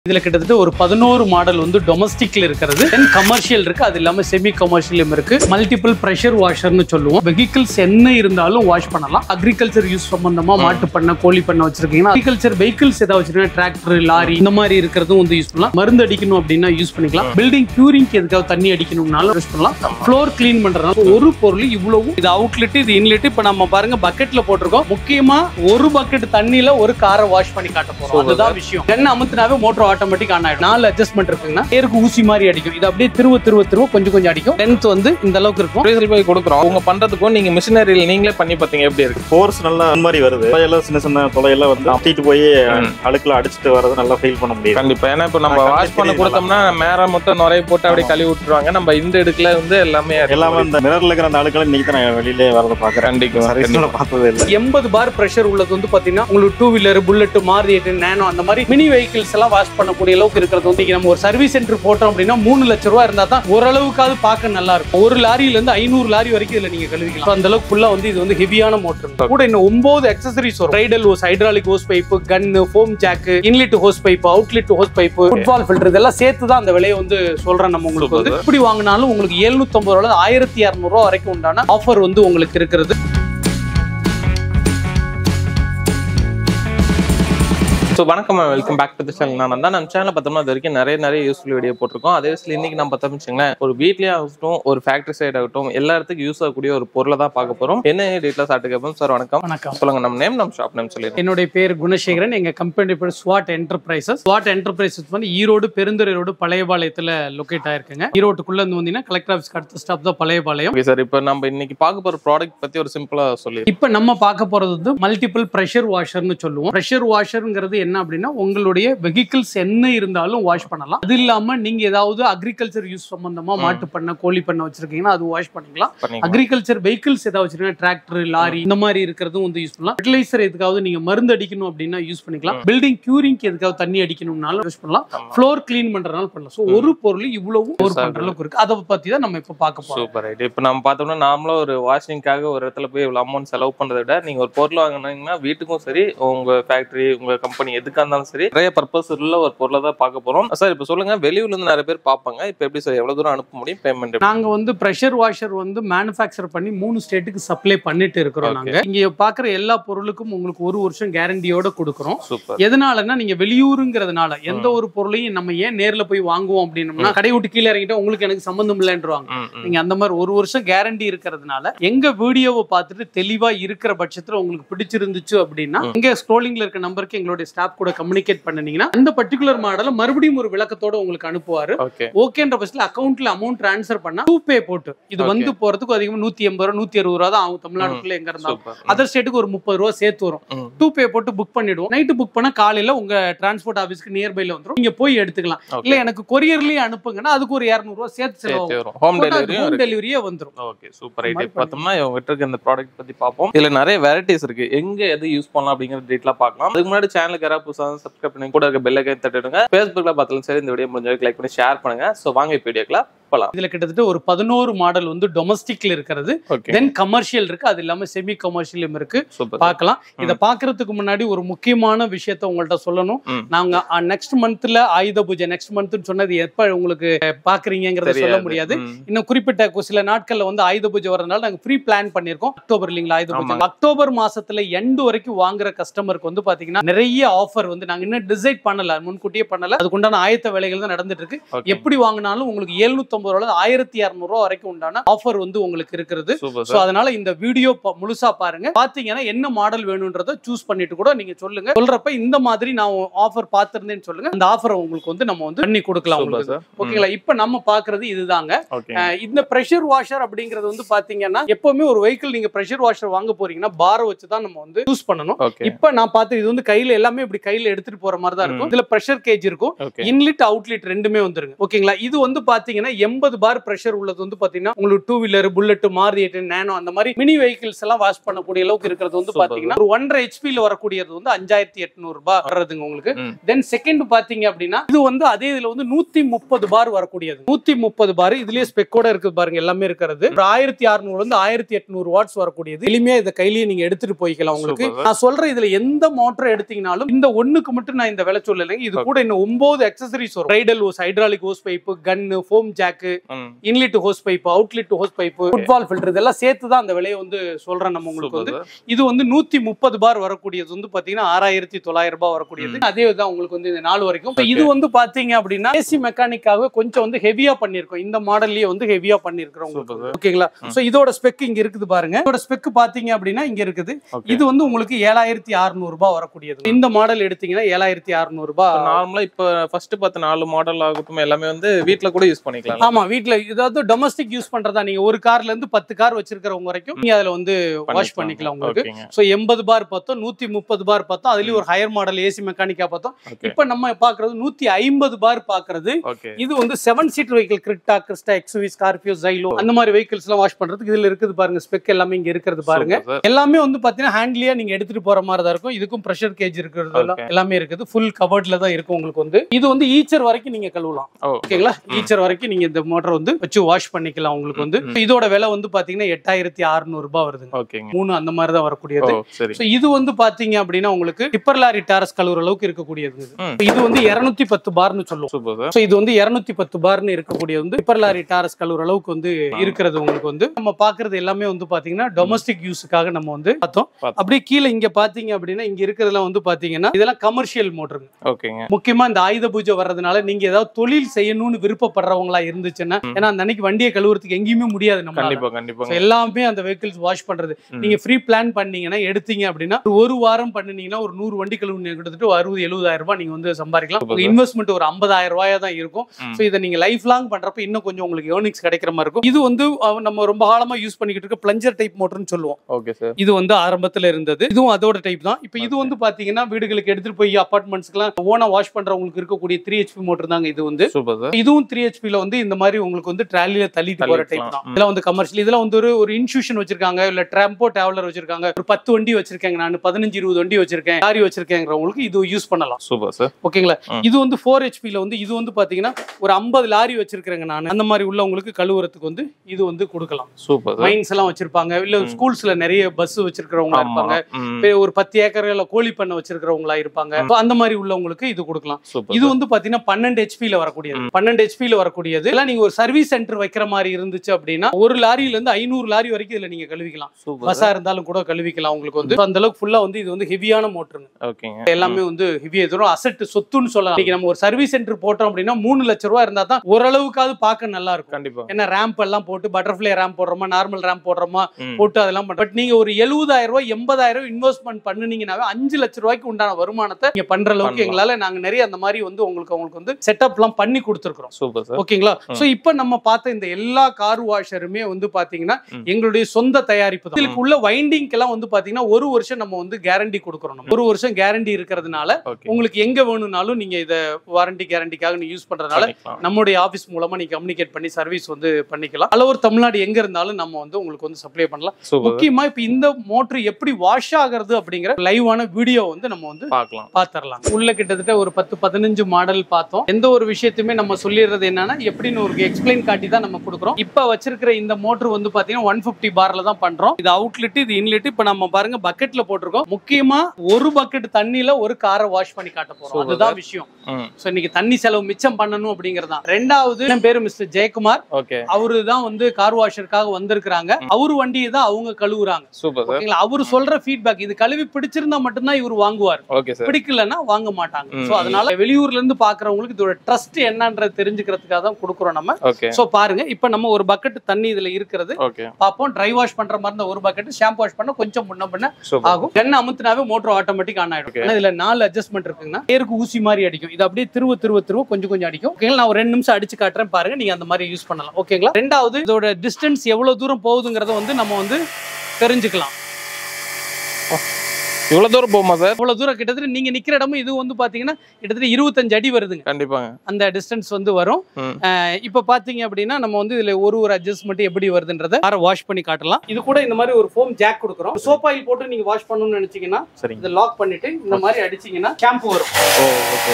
இதுல கிட்டத்தட்ட ஒரு பதினோரு மாடல் வந்து டொமஸ்டிக்ல இருக்கிறது தென் கமர்ஷியல் இருக்கு அது இல்லாம செமி கமர்ஷியலும் இருக்கு மல்டிபிள் ப்ரெஷர் வாஷர்னு சொல்லுவோம் வெஹிக்கிள்ஸ் என்ன இருந்தாலும் வாஷ் பண்ணலாம் அக்ரிகல்ச்சர் யூஸ் சம்பந்தமா மாட்டு பண்ண கோழி பண்ண வச்சிருக்கீங்கன்னா அக்ரிகல்ச்சர் வெஹிக்கிள்ஸ் ஏதாவது வச்சிருக்கீங்க டிராக்டர் லாரி இந்த மாதிரி இருக்கிறதும் வந்து யூஸ் பண்ணலாம் மருந்து அடிக்கணும் அப்படின்னா யூஸ் பண்ணிக்கலாம் பில்டிங் கியூரிங்க்கு எதுக்காக தண்ணி அடிக்கணும்னாலும் யூஸ் பண்ணலாம் ஃப்ளோர் கிளீன் பண்றதுனால ஒரு பொருள் இவ்வளவு இது அவுட்லெட் இது இன்லெட் இப்ப நம்ம பாருங்க பக்கெட்ல போட்டிருக்கோம் முக்கியமா ஒரு பக்கெட் தண்ணியில ஒரு காரை வாஷ் பண்ணி காட்ட போறோம் அதுதான் விஷயம் கண்ணு அமுத்துனாவே மோட்டர் ஆட்டோமேட்டிக் ஆன் ஆயிடும் நாலு அட்ஜஸ்ட்மெண்ட் இருக்குங்கன்னா பேருக்கு ஊசி மாதிரி அடிக்கும் இது அப்படியே திருவ திருவ திருவ கொஞ்சம் கொஞ்சம் அடிக்கும் லென்த் வந்து இந்த அளவுக்கு இருக்கும் ரீசல் போய் கொடுக்குறோம் அவங்க பண்றதுக்கும் நீங்க மிஷினரியில் நீங்களே பண்ணி பார்த்தீங்க எப்படி இருக்கு ஃபோர்ஸ் நல்லா அந்த மாதிரி வருது தொலையெல்லாம் சின்ன சின்ன தொலையெல்லாம் வந்து அட்டிட்டு போய் அழுக்குல அடிச்சுட்டு வர்றது நல்லா ஃபீல் பண்ண முடியுது கண்டிப்பா ஏன்னா இப்ப நம்ம ஆ, கண்டிப்பா வாஷ் பண்ண தெரியுது கொடுத்தோம்னா மேல மட்டும் நுரைய போட்டு அப்படியே கழுவி விட்டுருவாங்க நம்ம இந்த இடத்துல வந்து எல்லாமே எல்லாமே இந்த மிரர்ல இருக்கிற அந்த அழுக்கெல்லாம் இன்னைக்கு தான் நான் வெளியிலே வரத பாக்குறேன் கண்டிப்பா சர்வீஸ்ல பார்த்தது இல்லை எண்பது பார் பிரஷர் உள்ளது வந்து பாத்தீங்கன்னா உங்களுக்கு டூ வீலர் புல்லட் மாருதி எட்டு நேனோ அந்த மாதிரி மினி வெஹிக்கிள்ஸ் எல்லாம் வாஷ் பண்ணக்கூடிய அளவுக்கு இருக்கிறது வந்து இன்னைக்கு நம்ம ஒரு சர்வீஸ் சென்டர் போட்டோம் அப்படின்னா மூணு லட்ச ரூபா இருந்தா தான் ஓரளவுக்காவது பார்க்க நல்லா இருக்கும் ஒரு லாரியில இருந்து ஐநூறு லாரி வரைக்கும் இதுல நீங்க கழுவிக்கலாம் So, அந்த அளவுக்கு ஃபுல்லா வந்து இது வந்து ஹெவியான மோட்டர் கூட இன்னும் ஒன்பது அக்சசரிஸ் வரும் ரைடல் hose hydraulic hose pipe gun foam jack inlet hose pipe outlet hose pipe football filter இதெல்லாம் சேர்த்து தான் அந்த விலையை வந்து சொல்றேன் நம்ம உங்களுக்கு வந்து இப்படி வாங்கினாலும் உங்களுக்கு 750 ரூபா ஆயிரத்தி இரநூறுவா வரைக்கும் உண்டான ஆஃபர் வந்து உங்களுக்கு இருக்கிறது ஸோ வணக்கம் welcome back to the channel நான் தான் நம்ம சேனல் பார்த்தோம்னா அது வரைக்கும் நிறைய நிறைய யூஸ்ஃபுல் வீடியோ போட்டிருக்கோம் அதே விஷயம் இன்னைக்கு நம்ம பார்த்தோம்னு வச்சுங்களேன் ஒரு வீட்லயே ஆகட்டும் ஒரு ஃபேக்டரி சைடு ஆகட்டும் எல்லா இடத்துக்கும் யூஸ் ஆகக்கூடிய ஒரு பொருளை தான் பார்க்க போறோம் என்ன டீட்டெயிலாக சாப்பிட்டு கேட்போம் சார் வணக்கம் வணக்கம் சொல்லுங்க நம்ம நேம் நம்ம ஷாப் நேம் சொல்லிடுங்க என்னுடைய பேர் குணசேகரன் எங்க கம்பெனி பேர் ஸ்வாட் என்டர்பிரைசஸ் ஸ்வாட் என்டர்பிரைசஸ் வந்து ஈரோடு பெருந்துறை ரோடு பழையபாளையத்துல லொகேட் ஆயிருக்குங்க ஈரோட்டுக்குள்ள இருந்து வந்தீங்கன்னா கலெக்டர் ஆஃபீஸ்க்கு அடுத்த ஸ்டாப் தான் பழையபாளையம் ஓகே சார் இப்போ நம்ம இன்னைக்கு பார்க்க போற ப்ராடக்ட் பத்தி ஒரு சிம்பிளா சொல்லி இப்ப நம்ம பார்க்க போறது வந்து மல்டிபிள் ப்ரெஷர் வாஷர்னு சொல்லுவோம் ப்ரெஷர் வாஷர்ங்கிறது என்ன அப்படின்னா உங்களுடைய வெஹிக்கிள்ஸ் என்ன இருந்தாலும் வாஷ் பண்ணலாம் அது இல்லாம நீங்க ஏதாவது அக்ரிகல்ச்சர் யூஸ் சம்பந்தமா மாட்டு பண்ண கோழி பண்ண வச்சிருக்கீங்கன்னா அது வாஷ் பண்ணிக்கலாம் பண்ணிக்கலாம் அக்ரிகல்ச்சர் வெஹிக்கிள்ஸ் ஏதாவது வச்சிருக்கீங்க டிராக்டர் லாரி இந்த மாதிரி இருக்கிறதும் வந்து யூஸ் பண்ணலாம் ஃபெர்டிலைசர் எதுக்காவது நீங்க மருந்து அடிக்கணும் அப்படின்னா யூஸ் பண்ணிக்கலாம் பில்டிங் கியூரிங்க்கு எதுக்காவது தண்ணி அடிக்கணும்னாலும் யூஸ் பண்ணலாம் ஆமா. ஃப்ளோர் கிளீன் பண்றதுனால பண்ணலாம் ஸோ ஒரு பொருள் இவ்வளவு ஒரு Use பண்ற ஆகுது. அளவுக்கு இருக்கு அதை பத்தி தான் நம்ம இப்ப பார்க்க போறோம் சூப்பர் ரைட் இப்போ நம்ம பார்த்தோம்னா நாமளும் ஒரு வாஷிங்காக ஒரு இடத்துல போய் இவ்வளோ அமௌண்ட் செலவு பண்றதை விட நீங்க ஒரு பொருள் வாங்கினீங்கன்னா வீட்டுக்கும் சரி உங்க ஃபேக்டரி உங்க கம்பெனி எதுக்கா இருந்தாலும் சரி நிறைய பர்பஸ் உள்ள ஒரு பொருளை தான் பார்க்க போறோம் சார் இப்போ சொல்லுங்க வெளியூர்ல இருந்து நிறைய பேர் பார்ப்பாங்க இப்போ எப்படி சார் எவ்வளவு தூரம் அனுப்ப முடியும் பேமெண்ட் நாங்க வந்து ப்ரெஷர் வாஷர் வந்து மேனுஃபேக்சர் பண்ணி மூணு ஸ்டேட்டுக்கு சப்ளை பண்ணிட்டு இருக்கிறோம் Okay. நாங்க இங்க பாக்குற எல்லா பொருளுக்கும் உங்களுக்கு ஒரு வருஷம் கேரண்டியோட கொடுக்குறோம் சூப்பர் எதனாலன்னா நீங்க வெளியூருங்கிறதுனால எந்த ஒரு பொருளையும் நம்ம ஏன் நேர்ல போய் வாங்குவோம் அப்படின்னம்னா கடை விட்டு கீழே இறங்கிட்டா உங்களுக்கு எனக்கு சம்பந்தம் இல்லைன்றவாங்க நீங்க அந்த மாதிரி ஒரு வருஷம் கேரண்டி இருக்கிறதுனால எங்க வீடியோவை பார்த்துட்டு தெளிவா இருக்கிற பட்சத்துல உங்களுக்கு பிடிச்சிருந்துச்சு அப்படின்னா இங்க ஸ்க்ரோலிங்ல இருக்க நம்பருக்கு எங்களுடைய ஸ்டாஃப் கூட கம்யூனிகேட் பண்ணீங்கன்னா அந்த பர்டிகுலர் மாடலை மறுபடியும் ஒரு விளக்கத்தோட உங்களுக்கு அனுப்புவாரு ஓகே ஓகேன்ற பட்சத்துல அக்கௌண்ட்ல அமௌண்ட் ட்ரான்ஸ்ஃபர் பண்ணா டூ பே போட்டு இது Okay. வந்து போறதுக்கு அதிகமா நூத்தி எண்பது ரூபா நூத்தி அறுபது ரூபா தான் ஆகும் தமிழ்நாட்டுக்குள்ள எங்க இருந்தாலும் சூப்பர் அதர் ஸ்டேட்டுக்கு ஒரு முப்பது ரூபா சேர்த்து வரும் ம். டூ பே போட்டு புக் பண்ணிடுவோம் நைட்டு புக் பண்ணா காலையில உங்க டிரான்ஸ்போர்ட் ஆஃபீஸ்க்கு நியர்பைல வந்துரும் நீங்க போய் எடுத்துக்கலாம் Okay. இல்ல எனக்கு கொரியர்லயே அனுப்புங்கன்னா அதுக்கு ஒரு 200 ரூபா சேர்த்து சேர்த்து செலவாகும் வரும் ஹோம் டெலிவரியும் ஹோம் இருக்கு டெலிவரியே வந்துரும் ஓகே சூப்பர் இந்த ரைட் மாதிரி பார்த்தோம்னா இவங்ககிட்ட இருக்க இந்த ப்ராடக்ட் பத்தி பார்ப்போம் இதுல நிறைய வெரைட்டிஸ் இருக்கு எங்க எது யூஸ் பண்ணலாம் அப்படிங்கிற டீட்டெயிலாக பார்க்கலாம் அதுக்கு முன்னாடி சேனலுக்கு யாராவது புதுசாக சப்ஸ்கிரைப் பண்ணி கூட இருக்க பெல்லை கை தட்டிடுங்க ஃபேஸ்புக்ல பார்த்தாலும் சரி இந்த வீடியோ முடிஞ்ச வரைக்கும் லைக் பண்ணி ஷேர் பண்ணுங்க ஸோ வாங்க இப்போ வீடியோக்குலாம் போகலாம் இதுல கிட்டத்தட்ட ஒரு பதினோரு மாடல் வந்து டொமஸ்டிக்ல இருக்கிறது ஓகே தென் கமர்ஷியல் இருக்கு அது இல்லாம செமி கமர்ஷியலும் இருக்கு சூப்பர் பார்க்கலாம் இத பாக்குறதுக்கு முன்னாடி ஒரு முக்கியமான விஷயத்த உங்கள்ட்ட சொல்லணும் ம். நாங்க நெக்ஸ்ட் மந்த்ல ஆயுத பூஜை நெக்ஸ்ட் மந்த்னு சொன்னது எப்ப உங்களுக்கு அஹ், பாக்குறீங்கங்கறத சொல்ல முடியாது இன்னும் குறிப்பிட்ட கு- சில நாட்கள்ல வந்து ஆயுத பூஜை வரதுனால நாங்க ப்ரீ பிளான் பண்ணிருக்கோம் அக்டோபர் இல்லைங்களா ஆயுத பூஜை ஆமாங்க. அக்டோபர் மாசத்துல எண்டு வரைக்கும் வாங்குற கஸ்டமருக்கு வந்து பாத்தீங்கன்னா நிறைய ஆஃபர் வந்து நாங்க இன்னும் டிசைட் பண்ணல முன்கூட்டியே பண்ணல அதுக்குண்டான ஆயத்த வேலைகள் தான் நடந்துட்டு இருக்கு எப்படி வாங்கினாலும் உங்களுக்கு 750 ரூபாய் ஆயிரத்தி இரநூறுவா வரைக்கும் உண்டான ஆஃபர் வந்து உங்களுக்கு இருக்கிறது சூப்பர் சோ அதனால இந்த வீடியோ ப- முழுசா பாருங்க பாத்தீங்கன்னா என்ன மாடல் வேணும்ன்றத சூஸ் பண்ணிட்டு கூட நீங்க சொல்லுங்க சொல்றப்ப இந்த மாதிரி நான் ஆஃபர் பார்த்திருந்தேன்னு சொல்லுங்க அந்த ஆஃபரை உங்களுக்கு வந்து நம்ம வந்து பண்ணி கொடுக்கலாம் சூப்பர் உங்களுக்கு சார் ஓகேங்களா இப்ப நம்ம பாக்குறது இதுதாங்க ஓகே அஹ் இந்த ப்ரெஷர் வாஷர் அப்படிங்கிறது வந்து பாத்தீங்கன்னா எப்பவுமே ஒரு வெஹிக்கிள் நீங்க ப்ரெஷர் வாஷர் வாங்க போறீங்கன்னா பாரை வச்சு தான் நம்ம வந்து யூஸ் பண்ணணும் ஓகே இப்ப நான் பார்த்து இது வந்து கையில எல்லாமே இப்படி கையில எடுத்துட்டு போற மாதிரி தான் இருக்கும் இதுல ப்ரெஷர் கேஜ் இருக்கும் ஓகே இன்லிட் அவுட்லிட் ரெண்டுமே வந்துருங்க ஓகேங்களா இது வந்து பாத்தீங்கன்னா எண்பது பார் பிரஷர் உள்ளது வந்து பாத்தீங்கன்னா உங்களுக்கு டூ வீலர் புல்லட் மாருதி எட்டு நேனோ அந்த மாதிரி மினி வெஹிக்கிள்ஸ் எல்லாம் வாஷ் பண்ணக்கூடிய அளவுக்கு இருக்கிறது வந்து Super. பாத்தீங்கன்னா ஒரு ஒன்றரை ஹெச்பியில் வரக்கூடியது வந்து அஞ்சாயிரத்தி எட்நூறு ரூபாய் வர்றதுங்க உங்களுக்கு ம். தென் செகண்ட் பாத்தீங்க அப்படின்னா இது வந்து அதே இதுல வந்து நூத்தி முப்பது பார் வரக்கூடியது நூத்தி முப்பது பார் இதுலயே ஸ்பெக்கோட இருக்குது பாருங்க எல்லாமே இருக்கிறது ஒரு ஆயிரத்தி அறுநூறுல இருந்து ஆயிரத்தி எட்நூறு வாட்ஸ் வரக்கூடியது எளிமையா இதை கையிலேயே நீங்க எடுத்துட்டு போய்க்கலாம் உங்களுக்கு Super. நான் சொல்றேன் இதுல எந்த மோட்டர் எடுத்தீங்கனாலும் இந்த ஒண்ணுக்கு மட்டும் நான் இந்த விலை சொல்லலைங்க இது கூட இன்னும் ஒன்பது அக்சசரிஸ் வரும் ரைடல் hose hydraulic hose pipe gun foam jack ம். Inlet hose pipe outlet hose pipe football filter இதெல்லாம் சேர்த்து தான் அந்த விலையை வந்து சொல்றேன் நம்ம உங்களுக்கு Super, வந்து sir. இது வந்து நூத்தி முப்பது பார் வரக்கூடியது வந்து பாத்தீங்கன்னா ஆறாயிரத்தி தொள்ளாயிரம் ரூபாய் வரக்கூடியது அதே தான் உங்களுக்கு வந்து இந்த நாள் வரைக்கும் இப்ப இது வந்து பாத்தீங்க அப்படின்னா ஏசி மெக்கானிக்காக கொஞ்சம் வந்து ஹெவியா பண்ணிருக்கோம் இந்த மாடல்லயே வந்து ஹெவியா பண்ணிருக்கிறோம் உங்களுக்கு Super, sir. ஓகேங்களா சோ இதோட ஸ்பெக் இங்க இருக்குது பாருங்க இதோட ஸ்பெக் பாத்தீங்க அப்படின்னா இங்க இருக்குது Okay. இது வந்து உங்களுக்கு ஏழாயிரத்தி அறுநூறு ரூபாய் வரக்கூடியது இந்த மாடல் எடுத்தீங்கன்னா ஏழாயிரத்தி அறுநூறு ரூபாய் நார்மலா இப்ப ஃபர்ஸ்ட் பார்த்த நாலு மாடல் ஆகட்டும் எல்லாமே வந்து வீட்ல கூட யூஸ் பண்ணிக்கலாம் ஆமா வீட்ல இதாவது டொமஸ்டிக் யூஸ் பண்றதா நீங்க ஒரு கார்ல இருந்து பத்து கார் வச்சிருக்கிறவங்க வரைக்கும் நீங்க அதுல வந்து வாஷ் பண்ணிக்கலாம் உங்களுக்கு ஓகேங்க ஸோ எண்பது பார் பார்த்தோம் நூத்தி முப்பது பார் பார்த்தோம் அதுலயும் ஒரு ஹையர் மாடல் ஏசி மெக்கானிக்கா பார்த்தோம் ஓகே இப்போ நம்ம பாக்குறது நூத்தி ஐம்பது பார் பாக்குறது ஓகே இது வந்து seven seat vehicle Creta Crysta XV Scorpio Xylo அந்த மாதிரி வெஹிக்கிள்ஸ் எல்லாம் வாஷ் பண்றதுக்கு இதுல இருக்குது பாருங்க ஸ்பெக் எல்லாமே இங்க இருக்கிறது பாருங்க எல்லாமே வந்து பாத்தீங்கன்னா ஹேண்ட்லியா நீங்க எடுத்துட்டு போற மாதிரி தான் இருக்கும் இதுக்கும் ப்ரெஷர் கேஜ் இருக்கிறது எல்லாம் Okay. எல்லாமே இருக்குது ஃபுல் கவர்ட்ல தான் இருக்கும் உங்களுக்கு வந்து இது வந்து ஈச்சர் வரைக்கும் நீங்க கழுவலாம் ஓ ஓகேங்களா ஈச்சர் வரைக்கும் நீங்க இந்த மோட்டர் வந்து வச்சு வாஷ் பண்ணிக்கலாம் உங்களுக்கு வந்து இதோட விலை வந்து பாத்தீங்கன்னா எட்டாயிரத்தி அறுநூறு ரூபாய் வருதுங்க ஓகேங்க மூணு அந்த மாதிரி தான் ஓ வரக்கூடியது சரி ஸோ இது வந்து பாத்தீங்க அப்படின்னா உங்களுக்கு டிப்பர் லாரி டாரஸ் கழுவுற அளவுக்கு இருக்கக்கூடியது இது. ம். இது வந்து இருநூத்தி பத்து பார்னு சொல்லுவோம் சூப்பர் சார் ஸோ இது வந்து இருநூத்தி பத்து பார்னு இருக்கக்கூடிய வந்து டிப்பர் லாரி டாரஸ் கழுவுற அளவுக்கு வந்து இருக்கிறது உங்களுக்கு வந்து நம்ம பாக்குறது எல்லாமே வந்து பாத்தீங்கன்னா டொமஸ்டிக் யூஸுக்காக நம்ம வந்து பார்த்தோம் பார்த்தோம். அப்படியே கீழே இங்க பாத்தீங்க அப்படின்னா இங்க இருக்கிறதுலாம் வந்து பாத்தீங்கன்னா இதெல்லாம் கமர்ஷியல் மோட்டருங்க ஓகேங்க முக்கியமா இந்த ஆயுத பூஜை வர்றதுனால நீங்க ஏதாவது தொழில் செய்யணும்னு விருப்பப்படுறவங்களா இருந்துச்சுன்னா ஏன்னா அந்த அன்னைக்கு வண்டியை கழுவுறதுக்கு எங்கேயுமே முடியாது நம்ம கண்டிப்பா So, கண்டிப்பாங்க எல்லாமே அந்த வெஹிக்கிள்ஸ் வாஷ் பண்றது ம். நீங்க ஃப்ரீ பிளான் பண்ணீங்கன்னா எடுத்தீங்க அப்படின்னா ஒரு ஒரு வாரம் பண்ணினீங்கன்னா ஒரு நூறு வண்டி கழுவு கிட்டத்தட்ட ஒரு அறுபது எழுபதாயிரம் ரூபாய் நீங்க வந்து சம்பாதிக்கலாம் Super, உங்க sir. இன்வெஸ்ட்மெண்ட் ஒரு ஐம்பதாயிரம் ரூபாயா தான் இருக்கும் ம். ஸோ இதை நீங்க லைஃப் லாங் பண்றப்ப இன்னும் கொஞ்சம் உங்களுக்கு ஏர்னிங்ஸ் கிடைக்கிற மாதிரி இருக்கும் இது வந்து அஹ், நம்ம ரொம்ப காலமா யூஸ் பண்ணிக்கிட்டு இருக்க பிளஞ்சர் டைப் மோட்டர்னு சொல்லுவோம் ஓகே சார் இது வந்து ஆரம்பத்துல இருந்தது இதுவும் அதோட டைப் தான் இப்போ இது வந்து பாத்தீங்கன்னா வீடுகளுக்கு எடுத்துட்டு போய் அபார்ட்மெண்ட்ஸ்க்குலாம் ஓனா வாஷ் பண்றவங்களுக்கு இருக்கக்கூடிய த்ரீ ஹெச்பி மோட்டர் தாங்க இது வந்து சூப்பர் சார் இதுவும் த்ரீ ஹெச்பில வந்து இந்த மாதிரி உங்களுக்கு வந்து ட்ராலில தள்ளிட்டு போற டைப் தள்ளிக்கலாம். தான் இதெல்லாம் வந்து கமர்ஷியல் இதெல்லாம் வந்து ஒரு ஒரு இன்ஸ்டியூஷன் வச்சிருக்காங்க இல்ல ட்ராம்போ டிராவலர் வச்சிருக்காங்க ஒரு பத்து வண்டி வச்சிருக்கேங்க நான் பதினஞ்சு இருபது வண்டி வச்சிருக்கேன் லாரி வச்சிருக்கேங்கிறவங்களுக்கு இது யூஸ் பண்ணலாம் சூப்பர் சார் ஓகேங்களா ம். இது வந்து ஃபோர் ஹெச்பில வந்து இது வந்து பாத்தீங்கன்னா ஒரு ஐம்பது லாரி வச்சிருக்கிறேங்க நான் அந்த மாதிரி உள்ளவங்களுக்கு கழுவுறதுக்கு வந்து இது வந்து கொடுக்கலாம் சூப்பர் சார் மைன்ஸ் எல்லாம் வச்சிருப்பாங்க இல்ல ஸ்கூல்ஸ்ல நிறைய பஸ் வச்சிருக்கிறவங்க ஆமா இருப்பாங்க ம். இப்ப ஒரு பத்து ஏக்கர்ல கோழி பண்ணை வச்சிருக்கிறவங்களா இருப்பாங்க So, அந்த மாதிரி உள்ளவங்களுக்கு இது கொடுக்கலாம் சூப்பர் இது வந்து பாத்தீங்கன்னா பன்னெண்டு ஹெச்பில வரக்கூடியது பன்னெண்டு ஹெச்பில வரக்கூடியது இல்ல நீங்க ஒரு சர்வீஸ் சென்டர் வைக்கிற மாதிரி இருந்துச்சு அப்படின்னா ஒரு லாரியில இருந்து ஐநூறு லாரி வரைக்கும் இதுல நீங்க கழுவிக்கலாம் சூப்பர் பஸ்ஸா இருந்தாலும் கூட கழுவிக்கலாம் உங்களுக்கு வந்து So, அந்த அளவுக்கு ஃபுல்லா வந்து இது வந்து ஹெவியான மோட்டருங்க ஓகேங்க எல்லாமே வந்து ஹெவி எதுவும் அசட் சொத்துன்னு சொல்லலாம் இன்னைக்கு நம்ம ஒரு சர்வீஸ் சென்டர் போட்டோம் அப்படின்னா மூணு லட்ச ரூபா இருந்தா தான் ஓரளவுக்காவது பார்க்க நல்லா இருக்கும் கண்டிப்பா ஏன்னா ரேம்ப் எல்லாம் போட்டு பட்டர்ஃப்ளை ரேம்ப் போடுறோமா நார்மல் ரேம்ப் போடுறோமா ம். போட்டு அதெல்லாம் பண்றோம் பட் நீங்க ஒரு எழுபதாயிரம் ரூபாய் எண்பதாயிரம் இன்வெஸ்ட்மெண்ட் பண்ணுனீங்கனாவே அஞ்சு லட்ச ரூபாய்க்கு உண்டான வருமானத்தை நீங்க பண்ற அளவுக்கு பண்ணலாம். எங்களால நாங்க நிறைய அந்த மாதிரி வந்து உங்களுக்கு உங்களுக்கு வந்து செட்டப் எல்லாம் பண்ணி கொடுத்துருக்கோம் சூப்பர் சார் ஓகேங்களா சோ இப்போ நம்ம பார்த்த இந்த எல்லா கார் வாஷருமே வந்து பாத்தீங்கன்னா ம். எங்களுடைய சொந்த தயாரிப்பு தான் இதுக்கு உள்ள வைண்டிங்க்கு எல்லாம் வந்து பாத்தீங்கன்னா ஒரு வருஷம் நம்ம வந்து கேரண்டி கொடுக்குறோம் நம்ம. ஒரு வருஷம் கேரண்டி இருக்கிறதுனால ஓகே உங்களுக்கு எங்க வேணும்னாலும் நீங்க இத வாரண்டி கேரண்டிக்காக நீ யூஸ் பண்றதுனால பண்ணிக்கலாம். நம்முடைய ஆபீஸ் மூலமா நீங்க கம்யூனிகேட் பண்ணி சர்வீஸ் வந்து பண்ணிக்கலாம் அல்ல ஒரு தமிழ்நாடு எங்க இருந்தாலும் நம்ம வந்து உங்களுக்கு வந்து சப்ளை பண்ணலாம் சூப்பர் முக்கியமா இப்ப இந்த மோட்டர் எப்படி வாஷ் ஆகுறது அப்படிங்கிற லைவான வீடியோ வந்து நம்ம வந்து பார்க்கலாம் பாத்திரலாம் உள்ள கிட்டத்தட்ட ஒரு பத்து பதினஞ்சு மாடல் பார்த்தோம் எந்த ஒரு விஷயத்தையுமே நம்ம சொல்லிடுறது என்னன்னா எப்படின்னு ஒரு எக்ஸ்பிளைன் காட்டி தான் நம்ம கொடுக்குறோம் இப்ப வச்சிருக்கிற இந்த மோட்டர் வந்து பாத்தீங்கன்னா ஒன் பிப்டி பார்ல தான் பண்றோம் இது அவுட்லெட் இது இன்லெட் இப்ப நம்ம பாருங்க பக்கெட்ல போட்டிருக்கோம் முக்கியமா ஒரு பக்கெட் தண்ணியில ஒரு காரை வாஷ் பண்ணி காட்ட போறோம் Super. அதுதான் விஷயம் ம் சோ இன்னைக்கு தண்ணி செலவு மிச்சம் பண்ணணும் அப்படிங்கறது தான் ரெண்டாவது என் பேரு மிஸ்டர் ஜெயக்குமார் ஓகே அவரு தான் வந்து கார் வாஷருக்காக வந்திருக்கிறாங்க அவரு வண்டியை தான் அவங்க கழுவுறாங்க சூப்பர் சார் ஓகேங்களா அவரு சொல்ற ஃபீட்பேக் இது கழுவி பிடிச்சிருந்தா மட்டும்தான் இவர் வாங்குவார் ஓகே சார் பிடிக்கலன்னா வாங்க மாட்டாங்க ம், சோ அதனால வெளியூர்ல இருந்து பாக்குறவங்களுக்கு இதோட ட்ரஸ்ட் என்னன்றது தெரிஞ்சுக்கிறதுக்காக தான் கொடுக்குறோம் நம்ம ஓகே சோ பாருங்க இப்ப நம்ம ஒரு பக்கெட் தண்ணி இதுல இருக்கிறது ஓகே பார்ப்போம் ட்ரை வாஷ் பண்ற மாதிரி இருந்தா ஒரு பக்கெட் ஷாம்பு வாஷ் பண்ண கொஞ்சம் முன்ன பின்ன சூப்பர் ஆகும் கண்ணு அமுத்துனாவே மோட்டர் ஆட்டோமேட்டிக் ஆன் ஆயிடும் Okay. ஆனா இதுல நாலு அட்ஜஸ்ட்மெண்ட் இருக்குங்கன்னா பேருக்கு ஊசி மாதிரி அடிக்கும் இது அப்படியே திருவ திருவ திருவ கொஞ்சம் கொஞ்சம் அடிக்கும் ஓகேங்களா நான் ஒரு ரெண்டு நிமிஷம் அடிச்சு காட்டுறேன் பாருங்க நீங்க அந்த மாதிரி யூஸ் பண்ணலாம் ஓகேங்களா ரெண்டாவது இதோட டிஸ்டன்ஸ் எவ்வளவு தூரம் போகுதுங்கிறத வந்து நம்ம வந்து தெரிஞ்சுக்கலாம் இவ்வளவு தூரம் போகுமா சார் அவ்வளவு தூரம் கிட்டத்தட்ட நீங்க நிக்கிற இடமும் இது வந்து பாத்தீங்கன்னா கிட்டத்தட்ட இருபத்தஞ்சு அடி வருதுங்க கண்டிப்பாங்க அந்த டிஸ்டன்ஸ் வந்து வரும் ம். அஹ் இப்ப பாத்தீங்க அப்படின்னா நம்ம வந்து இதுல ஒரு ஒரு அட்ஜஸ்ட்மெண்ட் எப்படி வருதுன்றத காரை வாஷ் பண்ணி காட்டலாம் இது கூட இந்த மாதிரி ஒரு ஃபோம் ஜாக் கொடுக்குறோம் சோப் ஆயில் போட்டு நீங்க வாஷ் பண்ணணும்னு நினைச்சீங்கன்னா சரிங்க இதை லாக் பண்ணிட்டு இந்த மாதிரி அடிச்சீங்கன்னா ஷாம்பு வரும் ஓ ஓகே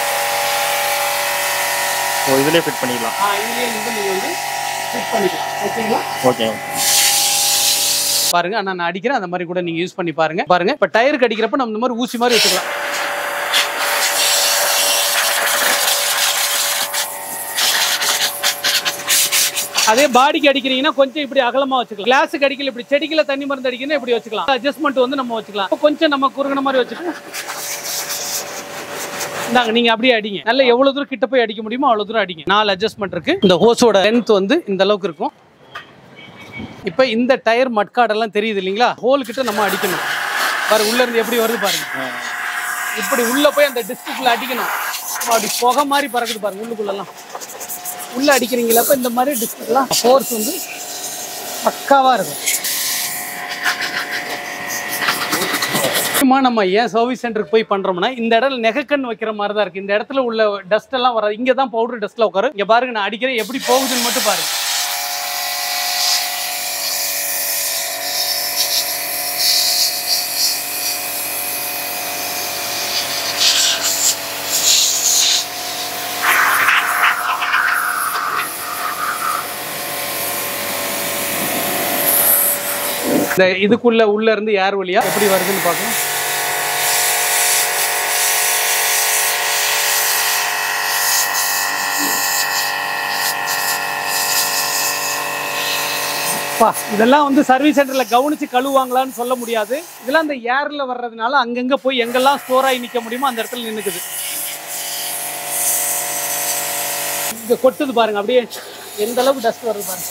ஓ இதுலயே ஃபிட் பண்ணிக்கலாம் ஆ, இதுலயே வந்து நீங்க வந்து ஃபிட் பண்ணிக்கலாம் ஓகேங்களா ஓகே பாருங்க ஆனா நான் அடிக்கிறேன் அந்த மாதிரி கூட நீங்க யூஸ் பண்ணி பாருங்க பாருங்க இப்ப டயருக்கு அடிக்கிறப்ப நம்ம இந்த மாதிரி ஊசி மாதிரி வச்சுக்கலாம் அதே பாடிக்கு அடிக்கிறீங்கன்னா கொஞ்சம் இப்படி அகலமா வச்சுக்கலாம் கிளாஸுக்கு அடிக்கல இப்படி செடிக்கல தண்ணி மருந்து அடிக்கணும் இப்படி வச்சுக்கலாம் அட்ஜஸ்ட்மெண்ட் வந்து நம்ம வச்சுக்கலாம் இப்ப கொஞ்சம் நம்ம குறுகின மாதிரி வச்சுட்டு இந்தாங்க நீங்க அப்படியே அடிங்க நல்ல எவ்வளவு தூரம் கிட்ட போய் அடிக்க முடியுமோ அவ்வளவு தூரம் அடிங்க நாலு அட்ஜஸ்ட்மெண்ட் இருக்கு இந்த ஹோஸோட லென்த் வந்து இந்த அளவுக்கு இருக்கும் இப்போ இந்த டயர் மட்காடெல்லாம் தெரியுது இல்லைங்களா ஹோல் கிட்ட நம்ம அடிக்கணும் பாரு உள்ள இருந்து எப்படி வருது பாருங்க இப்படி உள்ள போய் அந்த டிஸ்க்குள்ள அடிக்கணும் அப்படி புகை மாதிரி பறக்குது பாருங்க உள்ளுக்குள்ளெல்லாம் உள்ள அடிக்கிறீங்களா அப்ப இந்த மாதிரி டிஸ்க்குலாம் ஃபோர்ஸ் வந்து பக்காவா இருக்கும் முக்கியமா நம்ம ஏன் சர்வீஸ் சென்டருக்கு போய் பண்றோம்னா இந்த இடத்துல நெகக்கண் வைக்கிற மாதிரி தான் இருக்கு இந்த இடத்துல உள்ள டஸ்ட் எல்லாம் வராது இங்க தான் பவுடர் டஸ்ட்ல உட்காரும் இங்க பாருங்க நான் அடிக்கிறேன் எப்படி போகுதுன்னு மட்டும் பாருங்க இந்த இதுக்குள்ள உள்ள இருந்து ஏர் வழியா எப்படி வருதுன்னு பார்க்கலாம் பா இதெல்லாம் வந்து சர்வீஸ் சென்டர்ல கவனிச்சு கழுவாங்களான்னு சொல்ல முடியாது இதெல்லாம் அந்த ஏர்ல வர்றதுனால அங்கங்க போய் எங்கெல்லாம் ஸ்டோர் ஆகி நிக்க முடியுமோ அந்த இடத்துல நின்னுக்குது இங்க கொட்டுது பாருங்க அப்படியே எந்த அளவுக்கு டஸ்ட் வருது பாருங்க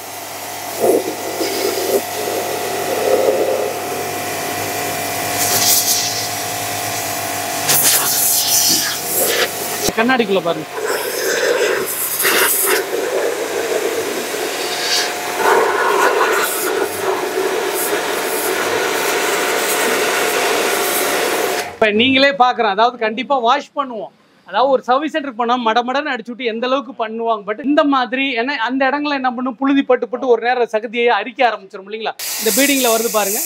கண்ணாடிக்குள்ள பாருங்க இப்ப நீங்களே பாக்குறோம் அதாவது கண்டிப்பா வாஷ் பண்ணுவோம் அதாவது ஒரு சர்வீஸ் சென்டருக்கு போனா மடமடன்னு அடிச்சு விட்டு எந்த அளவுக்கு பண்ணுவாங்க பட் இந்த மாதிரி ஏன்னா அந்த இடங்கள்ல என்ன பண்ணும் புழுதி பட்டு பட்டு ஒரு நேரம் சகதியை அரிக்க ஆரம்பிச்சிடும் இல்லைங்களா இந்த பீடிங்ல வருது பாருங்க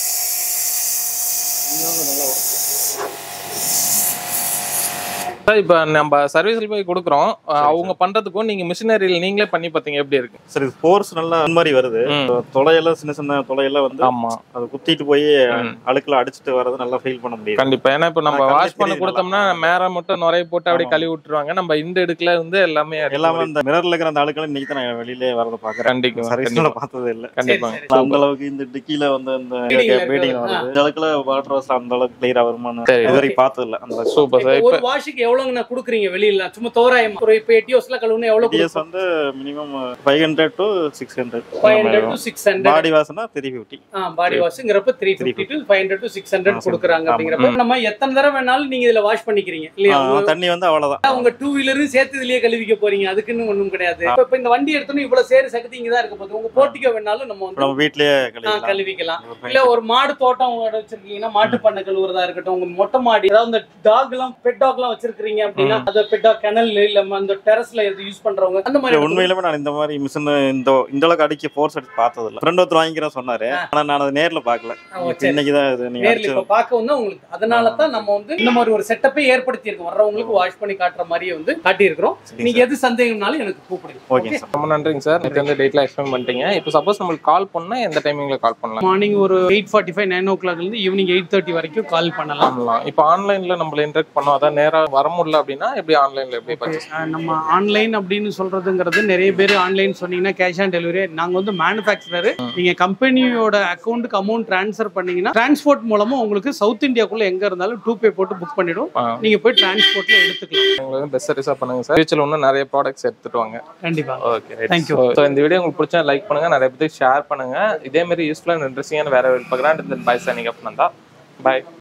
சார் இப்போ நம்ம சர்வீஸ்ல போய் கொடுக்குறோம் அஹ் அவங்க பண்றதுக்கும் நீங்க மிஷினரியில் நீங்களே பண்ணி பார்த்தீங்க எப்படி இருக்கு சரி ஃபோர்ஸ் நல்லா இந்த மாதிரி வருது ம். தொலையெல்லாம் சின்ன சின்ன தொலையெல்லாம் வந்து ஆமா அது குத்திட்டு போய் ம். அழுக்குல அடிச்சுட்டு வர்றது நல்லா ஃபீல் பண்ண முடியுது கண்டிப்பா ஏன்னா இப்ப நம்ம ஆ, கண்ணே வாஷ் பண்ண தெரியுது கொடுத்தோம்னா மேல மட்டும் நுரைய போட்டு அப்படியே ஆமா. கழுவி விட்டுருவாங்க நம்ம இந்த இடுக்குல இருந்து எல்லாமே எடுக்க எல்லாமே முடியும். இந்த மிரர்ல இருக்கிற அந்த அழுக்கெல்லாம் இன்னைக்கு தான் நான் வெளியிலே வரத பாக்குறேன் கண்டிப்பா சர்வீஸ்ல கண்டிப்பா பார்த்தது இல்ல கண்டிப்பா சரி, அந்த அளவுக்கு இந்த டிக்கில வந்து இந்த Beading ல பீடிங் இருக்கிறது. வருது இந்த அளவுக்குல வாட்டர் வாஷ் அந்த அளவுக்கு கிளியரா வருமானு சரி. இது வரைக்கும் பார்த்தது இல்ல அந்த அளவுக்கு சூப்பர் சார் இப்போ இப்ப ஒரு வாஷுக்கு எவ்வளவுங்க நான் கொடுக்குறீங்க வெளியில சும்மா தோராயமா ஒரு இப்போ எட்டியோஸ்ல கழுவுனா எவ்வளவு டிஎஸ் வந்து minimum five hundred to six hundred five hundred to six hundred body வாஷ்னா த்ரீ ஃபிஃப்டி பாடி வாஷ்ங்கிறப்ப three fifty to five hundred to six hundred ஆ, கொடுக்குறாங்க ஆமா. அப்படிங்கிறப்ப நம்ம எத்தனை தடவை வேணாலும் நீங்க இதுல வாஷ் பண்ணிக்கிறீங்க இல்லையா உங்க- தண்ணி வந்து அவ்வளவுதான் உங்க டூ வீலரும் சேர்த்து இதுலயே கழுவிக்க போறீங்க அதுக்குன்னு ஒண்ணும் கிடையாது இப்ப இப்ப இந்த வண்டி எடுத்தோன்னு இவ்வளவு சேரு சக்தி இங்க தான் இருக்க போகுது உங்க போட்டிக்கோ வேணாலும் நம்ம இப்ப வந்து நம்ம வீட்லயே ஆ, கழுவிக்கலாம் கழுவிக்கலாம் இல்ல ஒரு மாடு தோட்டம் வச்சிருக்கீங்கன்னா மாட்டு பண்ணை கழுவுறதா இருக்கட்டும் உங்க மொட்டை மாடி அதாவது இந்த டாக் எல்லாம் பெட் டாக் எல்லாம் வச்சிருக்கீங்க அப்படின்னா அது பெட் டாக் கெனல் இல்ல அந்த டெரஸ்ல எது யூஸ் பண்றவங்க அந்த மாதிரி இல்ல, உண்மையிலுமே நான் இந்த மாதிரி மிஷின் இந்த இந்த அளவுக்கு அடிக்க ஃபோர்ஸ் அடிச்சு பார்த்தது இல்ல ஃப்ரெண்ட் ஒருத்தர் வாங்கிக்கிறேன் சொன்னாரு ஆனா நான் அதை நேர்ல பாக்கல ஆ, ஓ, சரி. இன்னைக்கு தான் இது நீங்க நேர்ல அடிச்சு இப்ப பார்க்கவும் தான் உங்களுக்கு அதனால தான் நம்ம வந்து இந்த மாதிரி ஒரு செட்டப்பே ஏற்படுத்தி இருக்கோம் வர்றவங்களுக்கு வாஷ் பண்ணி காட்டுற மாதிரியே வந்து காட்டி இருக்கிறோம் சரி நீங்க எது சந்தேகம்னாலும் எனக்கு கூப்பிடுங்க ஓகே சார் ரொம்ப நன்றிங்க சார் நேற்று வந்து டேட்ல எக்ஸ்பிளைன் பண்ணிட்டீங்க இப்போ சப்போஸ் நம்மளுக்கு கால் பண்ணா எந்த டைமிங்ல கால் பண்ணலாம் மார்னிங் ஒரு எயிட் ஃபார்ட்டி ஃபைவ் நைன் ஓ கிளாக்ல இருந்து ஈவினிங் எயிட் தேர்ட்டி வரைக்கும் கால் பண்ணலாம் பண்ணலாம் இப்போ ஆன்லைன்ல நம்மள இன்டெக்ட் பண்ணோம் அதான் நேரா வர முடியல அப்படின்னா எப்படி ஆன்லைன்ல எப்படி பர்ச்சேஸ் அஹ் நம்ம ஆன்லைன் அப்படின்னு சொல்றதுங்கிறது நிறைய பேர் ஆன்லைன் சொன்னீங்கன்னா கேஷ் ஆன் டெலிவரி நாங்க வந்து மேனுஃபேக்சரர் நீங்க கம்பெனியோட அக்கௌண்ட்டுக்கு அமௌண்ட் ட்ரான்ஸ்ஃபர் பண்ணீங்கன்னா டிரான்ஸ்போர்ட் மூலமா உங்களுக்கு சவுத் இந்தியாக்குள்ள எங்க இருந்தாலும் டூ பே போட்டு புக் பண்ணிடும் நீங்க போய் டிரான்ஸ்போர்ட்ல எடுத்துக்கலாம் எங்களுக்கு பெஸ்ட் சர்வீஸா பண்ணுங்க சார் ஃபியூச்சர்ல இன்னும் நிறைய ப்ராடக்ட்ஸ் எடுத்துட்டு வாங்க கண்டிப்பா ஓகே Thank you. ஸோ இந்த வீடியோ உங்களுக்கு பிடிச்சா லைக் பண்ணுங்க நிறைய பேருக்கு ஷேர் பண்ணுங்க இதே மாதிரி யூஸ்ஃபுல்லாக இன்ட்ரெஸ்டிங்கான வேற பார்க்குறேன் bye signing up Nandha by